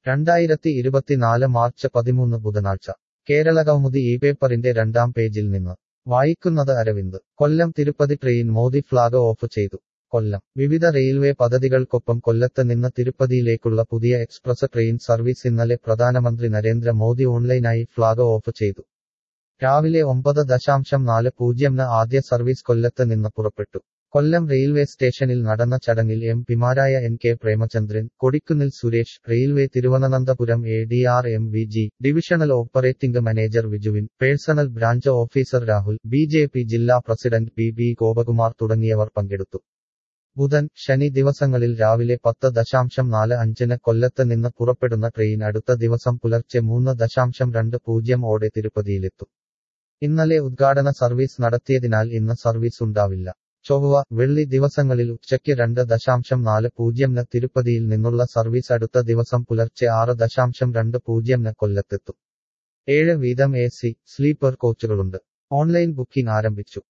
രണ്ടായിരത്തി ഇരുപത്തിനാല് മാർച്ച് പതിമൂന്ന് ബുധനാഴ്ച കേരള കൗമുദി ഈ പേപ്പറിന്റെ രണ്ടാം പേജിൽ നിന്ന് വായിക്കുന്നത് Aravind Kollam Tirupati train Modi flag off ചെയ്തു കൊല്ലം വിവിധ റെയിൽവേ പദ്ധതികൾക്കൊപ്പം കൊല്ലത്ത് നിന്ന് തിരുപ്പതിയിലേക്കുള്ള പുതിയ എക്സ്പ്രസ് ട്രെയിൻ സർവീസ് ഇന്നലെ പ്രധാനമന്ത്രി നരേന്ദ്ര മോദി ഓൺലൈനായി ഫ്ളാഗ് ഓഫ് ചെയ്തു രാവിലെ ഒമ്പത് ദശാംശം നാല് പൂജ്യംന് ആദ്യ സർവീസ് കൊല്ലത്ത് നിന്ന് പുറപ്പെട്ടു കൊല്ലം റെയിൽവേ സ്റ്റേഷനിൽ നടന്ന ചടങ്ങിൽ എം പിമാരായ N K Premachandran Kodikunnil Suresh railway Thiruvananthapuram A D R M V G divisional operating manager വിജുവിൻ personnel branch officer Rahul B J P ജില്ലാ പ്രസിഡന്റ് പി ബി ഗോപകുമാർ തുടങ്ങിയവർ പങ്കെടുത്തു ബുധൻ ശനി ദിവസങ്ങളിൽ രാവിലെ പത്ത് ദശാംശം നാല് അഞ്ചിന് കൊല്ലത്ത് നിന്ന് പുറപ്പെടുന്ന ട്രെയിൻ അടുത്ത ദിവസം പുലർച്ചെ മൂന്ന് ദശാംശം രണ്ട് പൂജ്യം ഓടെ തിരുപ്പതിയിലെത്തും ഇന്നലെ ഉദ്ഘാടന സർവീസ് നടത്തിയതിനാൽ ഇന്ന് സർവീസ് ഉണ്ടാവില്ല ചൊവ്വ വെള്ളി ദിവസങ്ങളിൽ ഉച്ചയ്ക്ക് രണ്ട് ദശാംശം നാല് പൂജ്യംന് തിരുപ്പതിയിൽ നിന്നുള്ള സർവീസ് അടുത്ത ദിവസം പുലർച്ചെ ആറ് ദശാംശം രണ്ട് പൂജ്യംന് കൊല്ലത്തെത്തും ഏഴ് വീതം എ സി സ്ലീപ്പർ കോച്ചുകളുണ്ട് ഓൺലൈൻ ബുക്കിംഗ് ആരംഭിച്ചു